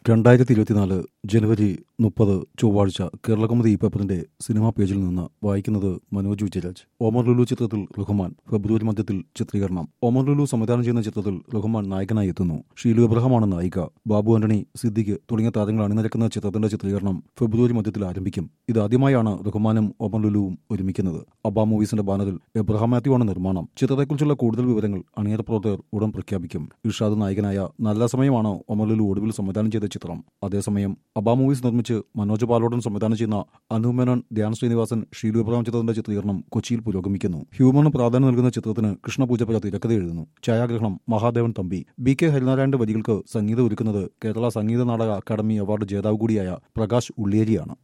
രണ്ടായിരത്തി ഇരുപത്തിനാല് ജനുവരി മുപ്പത് ചൊവ്വാഴ്ച കേരളകൗമുദി ഈ പേപ്പറിന്റെ സിനിമാ പേജിൽ നിന്ന് വായിക്കുന്നത് മനോജ് വിജയരാജ് ഒമർ ലുലു ചിത്രത്തിൽ റഹ്മാൻ ഫെബ്രുവരി മധ്യത്തിൽ ചിത്രീകരണം ഒമർ ലുലു സംവിധാനം ചെയ്യുന്ന ചിത്രത്തിൽ റഹ്മാൻ നായകനായി എത്തുന്നു ഷീലു എബ്രഹാമാണ് നായിക ബാബു ആന്റണി സിദ്ദിഖ് തുടങ്ങിയ താരങ്ങൾ അണിനിരക്കുന്ന ചിത്രത്തിന്റെ ചിത്രീകരണം ഫെബ്രുവരി മധ്യത്തിൽ ആരംഭിക്കും ഇതാദ്യമായാണ് റഹ്മാനും ഒമർ ലുലുവും ഒരുമിക്കുന്നത് അബ മൂവീസിന്റെ ബാനറിൽ എബ്രഹാം മാത്യു ആണ് നിർമ്മാണം ചിത്രത്തെക്കുറിച്ചുള്ള കൂടുതൽ വിവരങ്ങൾ അണിയറ പ്രവർത്തകർ ഉടൻ പ്രഖ്യാപിക്കും ഇർഷാദ് നായകനായ നല്ല സമയമാണ് ഒമർ ലുലു ഒടുവിൽ സംവിധാനം ചെയ്ത ചിത്രം അതേസമയം അബ മൂവീസ് നിർമ്മിച്ച് മനോജ് പാലോടൻ സംവിധാനം ചെയ്യുന്ന അനു മേനോൻ ധ്യാൻ ശ്രീനിവാസൻ ഷീലു എബ്രഹാം ചിത്രത്തിന്റെ ചിത്രീകരണം കൊച്ചിയിൽ പുരോഗമിക്കുന്നു ഹ്യൂമറിന് പ്രാധാന്യം നൽകുന്ന ചിത്രത്തിന് കൃഷ്ണപൂജപ്പുര തിരക്കഥ എഴുതുന്നു ഛായാഗ്രഹണം മഹാദേവൻ തമ്പി ബി കെ ഹരിനാരായണന്റെ വരികൾക്ക് സംഗീതം ഒരുക്കുന്നത് കേരള സംഗീത നാടക അക്കാദമി അവാർഡ് ജേതാവ് കൂടിയായ പ്രകാശ് ഉള്ളിയേരിയാണ്